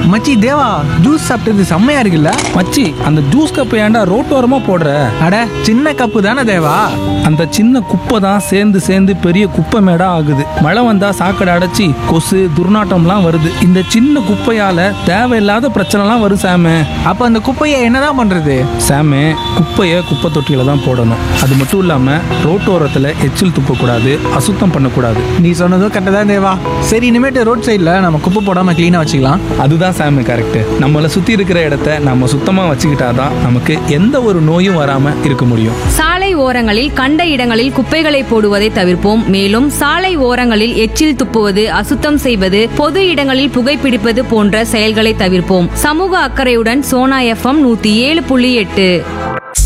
மச்சி தேவா ஜூஸ் சாப்பிட்டது செம்மையா இருக்குல்ல மச்சி அந்த ஜூஸ் கப்பை ஏன்டா ரோட்டோரமா போடுற அட சின்ன கப்பு தானே தேவா அந்த சின்ன குப்பை தான் சேர்ந்து சேர்ந்து பெரிய குப்பை மேடா ஆகுது மழை வந்தா சாக்கடை அடைச்சி கொசு துர்நாற்றம்லாம் வருது இந்த சின்ன குப்பையால தேவையில்லாத பிரச்சனைலாம் வரும் சாமு அப்ப அந்த குப்பையை என்னதான் பண்றது சாமு குப்பையை குப்பை தொட்டியில தான் போடணும் அது மட்டும் இல்லாம ரோட்டோரத்துல எச்சில் துப்பக்கூடாது அசுத்தம் பண்ணக்கூடாது நீ சொன்னதும் கரெக்டாக தான் தேவா சரி இனிமேட்டு ரோட் சைடில் நம்ம குப்பை போடாம க்ளீனாக வச்சுக்கலாம் அதுதான் சாமி கரெக்ட் நம்மளை சுத்தி இருக்கிற இடத்த நம்ம சுத்தமா வச்சுக்கிட்டாதான் நமக்கு எந்த ஒரு நோயும் வராம இருக்க முடியும் சாலை ஓரங்களில் கண்ட இடங்களில் குப்பைகளை போடுவதை தவிர்ப்போம் மேலும் சாலை ஓரங்களில் எச்சில் துப்புவது அசுத்தம் செய்வது பொது இடங்களில் புகைப்பிடிப்பது போன்ற செயல்களை தவிர்ப்போம் சமூக அக்கறையுடன் சோனா எஃப்எம் நூத்தி ஏழு புள்ளி எட்டு